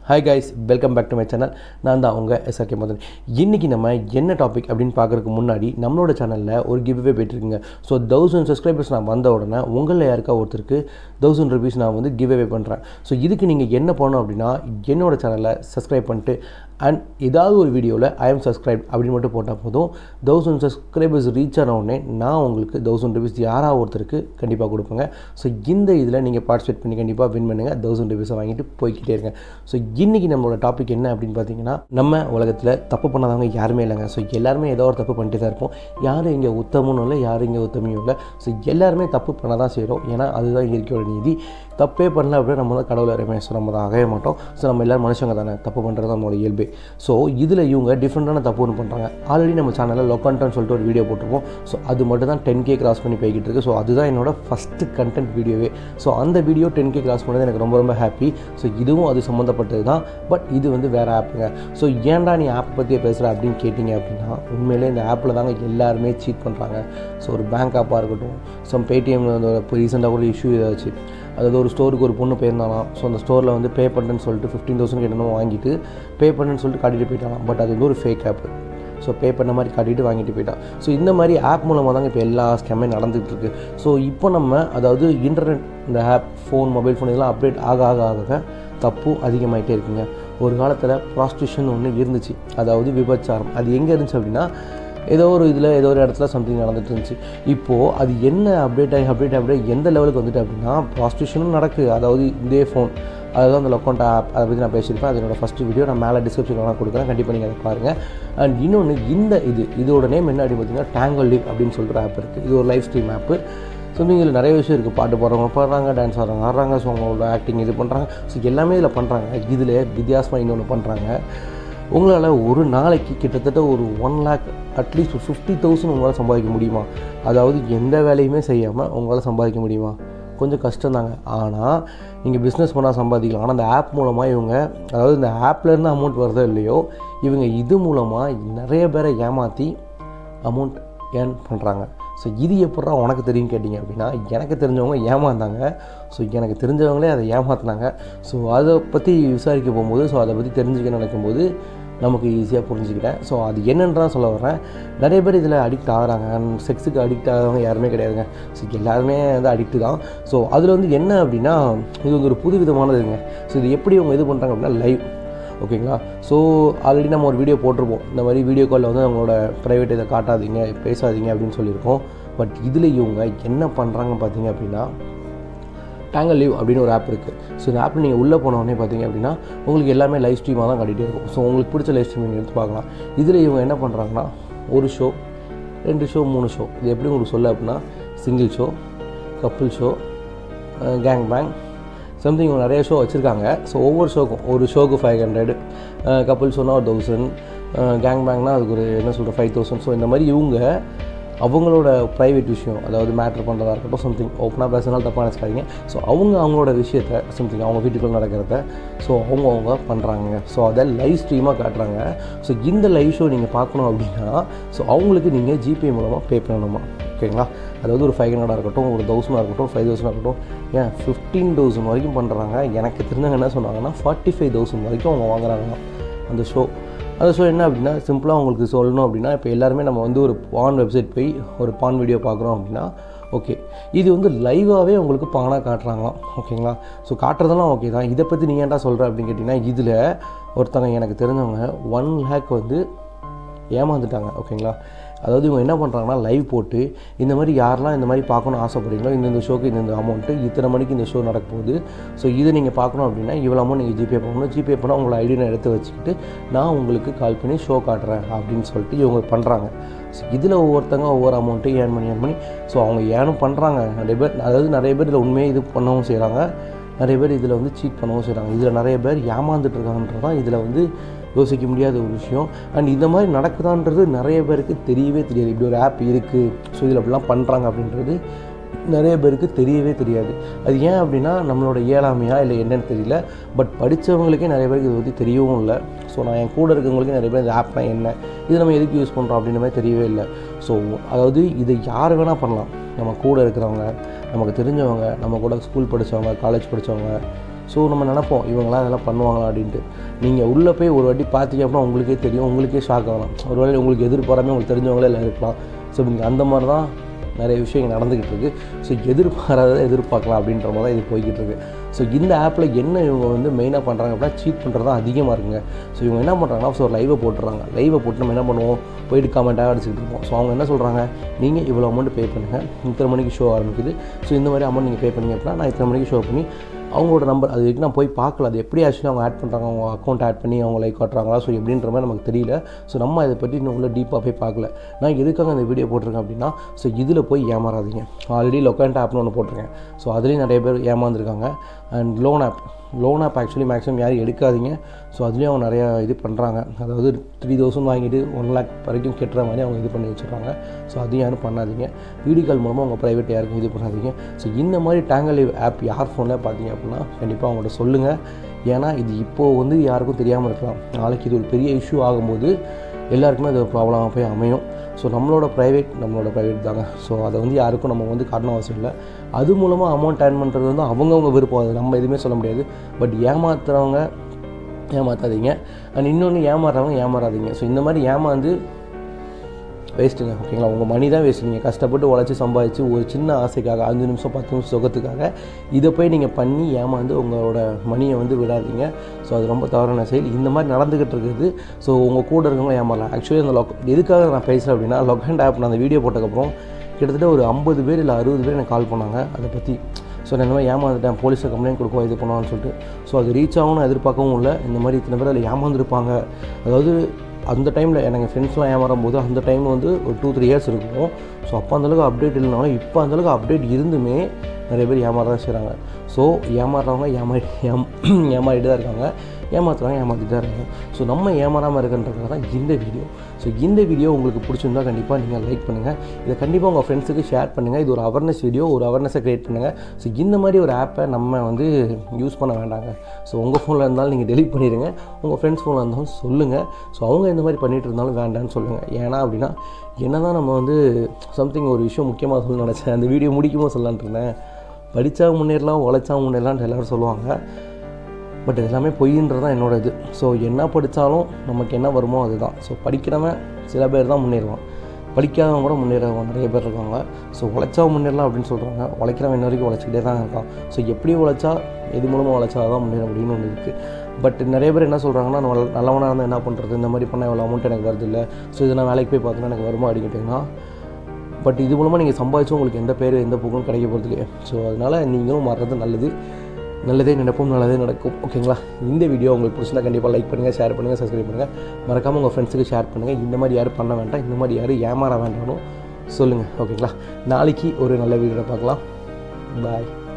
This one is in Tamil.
hi guys welcome back to my channel நான் தான் உங்கள் எஸ்ஆர்கே மதன் இன்றைக்கி நம்ம என்ன டாபிக் அப்படின்னு பார்க்குறதுக்கு முன்னாடி நம்மளோட சேனலில் ஒரு கிவ்வே போயிட்டுருக்குங்க ஸோ தௌசண்ட் சப்ஸ்கிரைபர்ஸ் நான் வந்த உடனே உங்களில் யாருக்கா ஒருத்தருக்கு தௌசண்ட் ருபீஸ் நான் வந்து கிவ்வே பண்ணுறேன் ஸோ இதுக்கு நீங்கள் என்ன பண்ணணும் அப்படின்னா என்னோட சேனலை சப்ஸ்கிரைப் பண்ணிட்டு அண்ட் ஏதாவது ஒரு வீடியோவில் ஐ எம் சப்ஸ்கிரைப் அப்படின்னு மட்டும் போட்டால் போதும் தௌசண்ட் சப்ஸ்கிரைபர்ஸ் ரீச் ஆன உடனே நான் உங்களுக்கு தௌசண்ட் ருபீஸ் யாராவது ஒருத்தருக்கு கண்டிப்பாக கொடுப்பேங்க ஸோ இந்த இதில் நீங்கள் பார்ட்டிசிபேட் பண்ணி கண்டிப்பாக வின் பண்ணுங்கள் தௌசண்ட் ருபீஸை வாங்கிட்டு போய்கிட்டே இருங்க ஸோ இன்றைக்கி நம்மளோட டாபிக் என்ன அப்படின்னு பார்த்தீங்கன்னா நம்ம உலகத்தில் தப்பு பண்ணாதவங்க யாருமே இல்லைங்க ஸோ எல்லாருமே ஏதோ ஒரு தப்பு பண்ணிட்டு தான் இருப்போம் யாரும் இங்கே உத்தமும் இல்லை யாரும் இங்கே உத்தமையும் இல்லை ஸோ எல்லாருமே தப்பு பண்ண தான் செய்கிறோம் ஏன்னா அதுதான் இயற்கையோட நீதி தப்பே பண்ணல அப்படின்னா நம்ம தான் கடவுளை ரமேஷ் நம்ம தான் ஆகவே மாட்டோம் ஸோ நம்ம எல்லோரும் மனுஷங்க தானே தப்பு பண்ணுறது நம்மளோட இயல்பு ஸோ இதில் இவங்க டிஃப்ரெண்ட்டான தப்பு ஒன்று பண்ணுறாங்க ஆல்ரெடி நம்ம சேனலில் லொக்கன்ட்னு சொல்லிட்டு ஒரு வீடியோ போட்டிருப்போம் ஸோ அது மட்டும் தான் டென் கே கிராஸ் பண்ணி போய்கிட்டு இருக்கு ஸோ அதுதான் என்னோட ஃபஸ்ட்டு கண்டென்ட் வீடியோவே ஸோ அந்த வீடியோ டென் கே கிராஸ் பண்ணது எனக்கு ரொம்ப ரொம்ப ஹாப்பி ஸோ இதுவும் அது சம்மந்தப்பட்டது தான் பட் இது வந்து வேறு ஆப்புங்க ஸோ ஏன்டா நீ ஆப் பற்றியே பேசுகிற அப்படின்னு கேட்டிங்க அப்படின்னா உண்மையிலே இந்த ஆப்பில் தாங்க எல்லாருமே சீட் பண்ணுறாங்க ஸோ ஒரு பேங்க் ஆப்பாக இருக்கட்டும் ஸோ பேடிஎம்ல வந்து இப்போ ரீசெண்டாக கூட இஷ்யூ ஏதாச்சு அதாவது ஒரு ஸ்டோருக்கு ஒரு பொண்ணு போயிருந்தாலாம் ஸோ அந்த ஸ்டோரில் வந்து பே பண்ணுறேன்னு சொல்லிட்டு ஃபிஃப்டீன் தௌசண்ட் என்னமோ வாங்கிட்டு பே பண்ணுன்னு சொல்லிட்டு காட்டிட்டு போயிட்டாலாம் பட் அது வந்து ஒரு ஃபேக் ஆப்பு ஸோ பே பண்ண மாதிரி காட்டிட்டு வாங்கிட்டு போயிட்டான் ஸோ இந்த மாதிரி ஆப் மூலமாக தாங்க இப்போ எல்லா ஸ்கேமே நடந்துகிட்டு இருக்கு ஸோ இப்போ நம்ம அதாவது இன்டர்நெட் இந்த ஆப் ஃபோன் மொபைல் ஃபோன் இதெல்லாம் அப்டேட் ஆக ஆக ஆக தப்பும் அதிகமாகிட்டே இருக்குங்க ஒரு காலத்தில் ப்ராஸ்டியூஷன் ஒன்று இருந்துச்சு அதாவது விபச்சாரம் அது எங்கே இருந்துச்சு அப்படின்னா ஏதோ ஒரு இதில் ஏதோ ஒரு இடத்துல சம்திங் நடந்துட்டு இருந்துச்சு இப்போது அது என்ன அப்டேட் ஆகி அப்டேட் ஆகி எந்த லெவலுக்கு வந்துட்டு அப்படின்னா ப்ராஸ்டியூஷனும் நடக்குது அதாவது இதே ஃபோன் அதுதான் அந்த லொக்கௌண்ட் ஆப் அதை பற்றி நான் பேசியிருப்பேன் அது என்னோட ஃபஸ்ட்டு வீடியோ நான் மேலே டிஸ்கிரிப்ஷனில் நான் கொடுக்குறேன் கண்டிப்பாக நீங்கள் அதை பாருங்கள் அண்ட் இன்னொன்று இந்த இது இதோட நேம் என்ன அப்படின்னு பார்த்தீங்கன்னா டேங்கல் லிவ் அப்படின்னு சொல்கிற ஆப் இருக்குது இது ஒரு லைவ் ஸ்ட்ரீம் ஆப்பு ஸோ இதில் நிறைய விஷயம் இருக்குது பாட்டு போடுறவங்க பாடுறாங்க டான்ஸ் ஆடுறவங்க ஆடுறாங்க ஸோ அவங்களோட ஆக்டிங் இது பண்ணுறாங்க ஸோ எல்லாமே இதில் பண்ணுறாங்க இதில் வித்தியாசமாக இன்னொன்று பண்ணுறாங்க உங்களால் ஒரு நாளைக்கு கிட்டத்தட்ட ஒரு ஒன் லேக் அட்லீஸ்ட் ஒரு ஃபிஃப்டி தௌசண்ட் உங்களால் சம்பாதிக்க முடியுமா அதாவது எந்த வேலையுமே செய்யாமல் உங்களால் சம்பாதிக்க முடியுமா கொஞ்சம் கஷ்டம்தாங்க ஆனால் நீங்கள் பிஸ்னஸ் பண்ணால் சம்பாதிக்கலாம் ஆனால் அந்த ஆப் மூலமாக இவங்க அதாவது இந்த ஆப்லேருந்து அமௌண்ட் வருதோ இல்லையோ இவங்க இது மூலமாக நிறைய பேரை ஏமாற்றி அமௌண்ட் ஏர்ன் பண்ணுறாங்க ஸோ இது எப்படா உனக்கு தெரியும் கேட்டிங்க அப்படின்னா எனக்கு தெரிஞ்சவங்க ஏமாந்தாங்க ஸோ எனக்கு தெரிஞ்சவங்களே அதை ஏமாற்றினாங்க ஸோ அதை பற்றி விசாரிக்க போகும்போது ஸோ அதை பற்றி தெரிஞ்சுக்க நினைக்கும்போது நமக்கு ஈஸியாக புரிஞ்சுக்கிட்டேன் ஸோ அது என்னன்றான் சொல்ல வரேன் நிறைய பேர் இதில் அடிக்ட் ஆகிறாங்க செக்ஸுக்கு அடிக்ட் ஆகிறவங்க யாருமே கிடையாதுங்க ஸோ எல்லாருமே வந்து அடிக்ட்டு தான் ஸோ அதில் வந்து என்ன அப்படின்னா இது வந்து ஒரு புது விதமானதுங்க ஸோ இது எப்படி அவங்க இது பண்ணுறாங்க அப்படின்னா லைவ் ஓகேங்களா ஸோ ஆல்ரெடி நம்ம ஒரு வீடியோ போட்டிருப்போம் இந்த மாதிரி வீடியோ காலில் வந்து அவங்களோட ப்ரைவேட் இதை காட்டாதீங்க பேசாதீங்க அப்படின்னு சொல்லியிருக்கோம் பட் இதில் இவங்க என்ன பண்ணுறாங்கன்னு பார்த்தீங்க அப்படின்னா டேங்கல் லீவ் அப்படின்னு ஒரு ஆப் இருக்குது ஸோ இந்த ஆப்பில் நீங்கள் உள்ளே போனோடனே பார்த்தீங்க அப்படின்னா உங்களுக்கு எல்லாமே லைவ் ஸ்ட்ரீமாக தான் காட்டிகிட்டே இருக்கும் ஸோ உங்களுக்கு பிடிச்ச லைவ் ஸ்ட்ரீம் நீங்கள் எடுத்து பார்க்கலாம் இதில் இவங்க என்ன பண்ணுறாங்கன்னா ஒரு ஷோ ரெண்டு ஷோ மூணு ஷோ இது எப்படி உங்களுக்கு சொல்ல அப்படின்னா single show couple show gang bang something நிறைய ஷோ வச்சுருக்காங்க ஸோ ஒவ்வொரு ஷோக்கும் ஒரு ஷோக்கு ஃபைவ் ஹண்ட்ரட் கப்புள் ஷோனால் ஒரு தௌசண்ட் கேங் பேங்க்னால் அதுக்கு ஒரு என்ன சொல்கிற ஃபைவ் தௌசண்ட் ஸோ இந்த மாதிரி இவங்க அவங்களோட ப்ரைவேட் விஷயம் அதாவது மேட்ரு பண்ணுறதா இருக்கட்டும் சம்திங் ஓப்பனாக பேசினாலும் தப்பாக நினச்சிக்காதீங்க ஸோ அவங்க அவங்களோட விஷயத்த சம்திங் அவங்க வீட்டுக்குள்ளே நடக்கிறத ஸோ அவங்க அவங்க பண்ணுறாங்க ஸோ அதை லைவ் ஸ்ட்ரீமாக காட்டுறாங்க ஸோ இந்த லைவ் ஷோ நீங்கள் பார்க்கணும் அப்படின்னா ஸோ அவங்களுக்கு நீங்கள் ஜிபே மூலமாக பே பண்ணணுமா ஓகேங்களா அதாவது ஒரு ஃபைவ் ஹண்ட்ரடாக இருக்கட்டும் ஒரு தௌசண்டாக இருக்கட்டும் ஃபைவ் தௌசண்டாக இருக்கட்டும் ஏன் ஃபிஃப்டீன் தௌசண்ட் வரைக்கும் பண்ணுறாங்க எனக்கு தெரிஞ்சவங்க என்ன சொன்னாங்கன்னா ஃபார்ட்டி ஃபைவ் தௌசண்ட் வரைக்கும் அவங்க வாங்குறாங்க அந்த ஷோ அந்த ஷோ என்ன அப்படின்னா சிம்பிளாக உங்களுக்கு சொல்லணும் அப்படின்னா இப்போ எல்லாருமே நம்ம வந்து ஒரு பான் வெப்சைட் போய் ஒரு பான் வீடியோ பார்க்குறோம் அப்படின்னா ஓகே இது வந்து லைவாகவே உங்களுக்கு பானாக காட்டுறாங்களாம் ஓகேங்களா ஸோ காட்டுறதெல்லாம் ஓகே தான் இதை பற்றி நீ ஏன்டா சொல்கிற அப்படின்னு கேட்டிங்கன்னா இதில் ஒருத்தங்க எனக்கு தெரிஞ்சவங்க ஒன் லேக் வந்து ஏமாந்துட்டாங்க ஓகேங்களா அதாவது இவங்க என்ன பண்ணுறாங்கன்னா லைவ் போட்டு இந்த மாதிரி யாரெல்லாம் இந்த மாதிரி பார்க்கணும் ஆசைப்படுறீங்களோ இந்த இந்த ஷோக்கு இந்த இந்த அமௌண்ட்டு இத்தனை மணிக்கு இந்த ஷோ நடக்க போகுது ஸோ இதை நீங்கள் பார்க்கணும் அப்படின்னா இவ்வளோ அமௌண்ட் நீங்கள் ஜிபே பண்ணணும் ஜிபே பண்ணால் உங்களை ஐடி நான் எடுத்து வச்சுக்கிட்டு நான் உங்களுக்கு கால் பண்ணி ஷோ காட்டுறேன் அப்படின்னு சொல்லிட்டு இவங்க பண்ணுறாங்க ஸோ இதில் ஒவ்வொருத்தங்க ஒவ்வொரு அமௌண்ட்டு ஏர்ன் பண்ணி ஏர்ன் பண்ணி ஸோ அவங்க ஏனும் பண்ணுறாங்க நிறைய பேர் அதாவது நிறைய பேர் இதில் உண்மையாக இது பண்ணவும் செய்கிறாங்க நிறைய பேர் இதில் வந்து சீட் பண்ணவும் செய்கிறாங்க இதில் நிறைய பேர் ஏமாந்துட்டு இருக்காங்கன்றது தான் இதில் வந்து யோசிக்க முடியாத ஒரு விஷயம் அண்ட் இந்த மாதிரி நடக்குதான்றது நிறைய பேருக்கு தெரியவே தெரியாது இப்படி ஒரு ஆப் இருக்குது ஸோ இதில் அப்படிலாம் பண்ணுறாங்க அப்படின்றது நிறைய பேருக்கு தெரியவே தெரியாது அது ஏன் அப்படின்னா நம்மளோட இயலாமையா இல்லை என்னன்னு தெரியல பட் படித்தவங்களுக்கே நிறைய பேருக்கு இதை பற்றி தெரியவும் இல்லை ஸோ நான் என் கூட இருக்கவங்களுக்கே நிறைய பேர் இந்த ஆப்னா என்ன இது நம்ம எதுக்கு யூஸ் பண்ணுறோம் அப்படின்ற மாதிரி தெரியவே இல்லை ஸோ அதாவது இதை யார் வேணால் பண்ணலாம் நம்ம கூட இருக்கிறவங்க நமக்கு தெரிஞ்சவங்க நம்ம கூட ஸ்கூல் படித்தவங்க காலேஜ் படித்தவங்க ஸோ நம்ம நினைப்போம் இவங்களாம் அதெல்லாம் பண்ணுவாங்களா அப்படின்ட்டு நீங்கள் உள்ளே போய் ஒரு வாட்டி பார்த்தீங்க அப்படின்னா உங்களுக்கே தெரியும் உங்களுக்கே ஷாக் ஆகலாம் ஒரு வேளை உங்களுக்கு எதிர்பாராமல் உங்களுக்கு தெரிஞ்சவங்களே எல்லாம் இருக்கலாம் ஸோ நீங்கள் அந்த மாதிரி தான் நிறைய விஷயங்கள் நடந்துக்கிட்டு இருக்குது ஸோ எதிர்பாராத எதிர்பார்க்கலாம் அப்படின்ற மாதிரி தான் இது போய்கிட்டு இருக்கு ஸோ இந்த ஆப்பில் என்ன இவங்க வந்து மெயினாக பண்ணுறாங்க அப்படின்னா சீட் பண்ணுறது தான் அதிகமாக இருக்குங்க ஸோ இவங்க என்ன பண்ணுறாங்கன்னா ஸோ லைவை போட்டுறாங்க லைவை போட்டு நம்ம என்ன பண்ணுவோம் போயிட்டு கமெண்ட்டாக அடிச்சுக்கிட்டு இருப்போம் ஸோ அவங்க என்ன சொல்கிறாங்க நீங்கள் இவ்வளோ அமௌண்ட் பே பண்ணுங்கள் இத்தனை மணிக்கு ஷோ ஆரம்பிக்குது ஸோ இந்த மாதிரி அமௌண்ட் நீங்கள் பே பண்ணீங்க அப்படின்னா நான் இத்தனை மணிக்கு ஷோ பண்ணி அவங்களோட நம்பர் அது வரைக்கும் நான் போய் பார்க்கல அது எப்படி ஆக்சுவலி அவங்க ஆட் பண்ணுறாங்க அவங்க அக்கௌண்ட் ஆட் பண்ணி அவங்க லைக் காட்டுறாங்களா ஸோ எப்படின்ற மாதிரி நமக்கு தெரியல ஸோ நம்ம இதை பற்றி இன்னும் உள்ள டீப்பாக போய் பார்க்கல நான் எதுக்காக இந்த வீடியோ போட்டிருக்கேன் அப்படின்னா ஸோ இதில் போய் ஏமாறாதீங்க ஆல்ரெடி லொக்கண்ட் ஆப்னு ஒன்று போட்டிருக்கேன் ஸோ அதுலேயும் நிறைய பேர் ஏமாந்துருக்காங்க and loan app loan app actually maximum யாரும் எடுக்காதீங்க ஸோ அதுலேயும் அவங்க நிறையா இது பண்ணுறாங்க அதாவது த்ரீ தௌசண்ட் வாங்கிட்டு ஒன் லேக் வரைக்கும் கெட்டுற மாதிரி அவங்க இது பண்ணி வச்சுருக்காங்க ஸோ அதையும் யாரும் பண்ணாதீங்க வீடியோ கால் மூலமாக உங்கள் ப்ரைவேட் யாருக்கும் இது பண்ணாதீங்க ஸோ இந்த மாதிரி டேங்கல் ஆப் யார் ஃபோனில் பார்த்தீங்க அப்படின்னா கண்டிப்பாக அவங்கள்ட்ட சொல்லுங்கள் ஏன்னா இது இப்போது வந்து யாருக்கும் தெரியாமல் இருக்கலாம் நாளைக்கு இது ஒரு பெரிய இஷ்யூ ஆகும்போது எல்லாருக்குமே அது ஒரு ப்ராப்ளமாக போய் அமையும் ஸோ நம்மளோட ப்ரைவேட் நம்மளோட ப்ரைவேட் தாங்க ஸோ அதை வந்து யாருக்கும் நம்ம வந்து காட்டணும் அவசியம் இல்லை அது மூலமாக அமௌண்ட் ஏர்ன் பண்ணுறது வந்து அவங்கவுங்க விருப்பம் அது நம்ம எதுவுமே சொல்ல முடியாது பட் ஏமாத்துறவங்க ஏமாத்தாதீங்க அண்ட் இன்னொன்று ஏமாறுறவங்க ஏமாறாதீங்க ஸோ இந்த மாதிரி ஏமாந்து வேஸ்ட்டுங்க ஓகேங்களா உங்கள் மணி தான் வேஸ்ட் நீங்கள் கஷ்டப்பட்டு உழைச்சி சம்பாதிச்சு ஒரு சின்ன ஆசைக்காக அஞ்சு நிமிஷம் பத்து நிமிஷம் சுகத்துக்காக இதை போய் நீங்கள் பண்ணி ஏமாந்து உங்களோட மணியை வந்து விடாதீங்க ஸோ அது ரொம்ப தவறான செயல் இந்த மாதிரி நடந்துக்கிட்டு இருக்குது ஸோ உங்கள் கூட இருக்கவங்க ஏமாறலாம் ஆக்சுவலி அந்த லொக் எதுக்காக நான் பேசுகிறேன் அப்படின்னா லொக்கண்ட் ஆப் நான் அந்த வீடியோ போட்டதுக்கப்புறம் கிட்டத்தட்ட ஒரு ஐம்பது பேர் இல்லை அறுபது பேர் எனக்கு கால் பண்ணாங்க அதை பற்றி ஸோ நான் இந்த மாதிரி ஏமாந்துட்டேன் போலீஸில் கம்ப்ளைண்ட் கொடுப்போம் இது பண்ணுவான்னு சொல்லிட்டு ஸோ அது ரீச் ஆகும்னு எதிர்பார்க்கவும் இல்லை இந்த மாதிரி இத்தனை பேர் அதில் ஏமாந்துருப்பாங்க அதாவது அந்த டைமில் எனக்கு ஃப்ரெண்ட்ஸ்லாம் ஏமாறும் போது அந்த டைம் வந்து ஒரு டூ த்ரீ இயர்ஸ் இருக்கும் ஸோ அப்போ அந்தளவுக்கு அப்டேட் இல்லைனாலும் இப்போ அந்தளவுக்கு அப்டேட் இருந்துமே நிறைய பேர் ஏமாற தான் செய்கிறாங்க ஸோ ஏமாறுறவங்க ஏமாறி ஏம் ஏமாறிட்டு தான் இருக்காங்க ஏமாத்துறவங்க ஏமாற்றிட்டு தான் இருக்காங்க ஸோ நம்ம ஏமாறாமல் இருக்குன்றதுக்காக தான் இந்த வீடியோ ஸோ இந்த வீடியோ உங்களுக்கு பிடிச்சிருந்தா கண்டிப்பாக நீங்கள் லைக் பண்ணுங்கள் இதை கண்டிப்பாக உங்கள் ஃப்ரெண்ட்ஸுக்கு ஷேர் பண்ணுங்கள் இது ஒரு அவேர்னஸ் வீடியோ ஒரு அவேர்னஸை க்ரியேட் பண்ணுங்கள் ஸோ இந்த மாதிரி ஒரு ஆப்பை நம்ம வந்து யூஸ் பண்ண வேண்டாங்க ஸோ உங்கள் ஃபோனில் இருந்தாலும் நீங்கள் டெலிட் பண்ணிடுங்க உங்கள் ஃப்ரெண்ட்ஸ் ஃபோனில் இருந்தாலும் சொல்லுங்கள் ஸோ அவங்க இந்த மாதிரி பண்ணிகிட்டு இருந்தாலும் வேண்டாம்னு சொல்லுங்கள் ஏன்னா அப்படின்னா என்ன தான் நம்ம வந்து சம்திங் ஒரு விஷயம் முக்கியமாக சொல்ல நினச்சேன் அந்த வீடியோ முடிக்குமோ சொல்லலான்ட்டு இருந்தேன் படித்தா முன்னேறலாம் உழைச்சா முன்னேறலாம்னு எல்லோரும் சொல்லுவாங்க பட் எல்லாமே பொய்ன்றது தான் என்னோட இது ஸோ என்ன படித்தாலும் நமக்கு என்ன வருமோ அதுதான் ஸோ படிக்கிறவன் சில பேர் தான் முன்னேறுவான் படிக்காதவங்க கூட முன்னேறவங்க நிறைய பேர் இருக்காங்க ஸோ உழைச்சா முன்னேறலாம் அப்படின்னு சொல்கிறாங்க உழைக்கிறவன் இன்ன வரைக்கும் உழைச்சிக்கிட்டே தான் இருக்கான் ஸோ எப்படி உழைச்சா எது மூலமாக உழைச்சா தான் முன்னேற முடியும்னு ஒன்று இருக்குது பட் நிறைய பேர் என்ன சொல்கிறாங்கன்னா நல்ல நல்லவனாக இருந்தால் என்ன பண்ணுறது இந்த மாதிரி பண்ணால் எவ்வளோ அமௌண்ட் எனக்கு வருது இல்லை ஸோ இதை நான் வேலைக்கு போய் பார்த்தோன்னா எனக்கு வருமா அடிக்கிட்டிங்கன்னா பட் இது மூலமாக நீங்கள் சம்பாதிச்சும் உங்களுக்கு எந்த பேர் எந்த புகழும் கிடைக்க போகிறது இல்லையா ஸோ அதனால் நீங்களும் மாறுறது நல்லது நல்லதே நினைப்போம் நல்லதே நடக்கும் ஓகேங்களா இந்த வீடியோ உங்களுக்கு பிடிச்சிருந்தா கண்டிப்பாக லைக் பண்ணுங்கள் ஷேர் பண்ணுங்கள் சப்ஸ்கிரைப் பண்ணுங்கள் மறக்காமல் உங்கள் ஃப்ரெண்ட்ஸுக்கு ஷேர் பண்ணுங்கள் இந்த மாதிரி யாரும் பண்ண வேண்டாம் இந்த மாதிரி யாரும் ஏமாற வேண்டாம்னு சொல்லுங்கள் ஓகேங்களா நாளைக்கு ஒரு நல்ல வீடியோவில் பார்க்கலாம் பாய்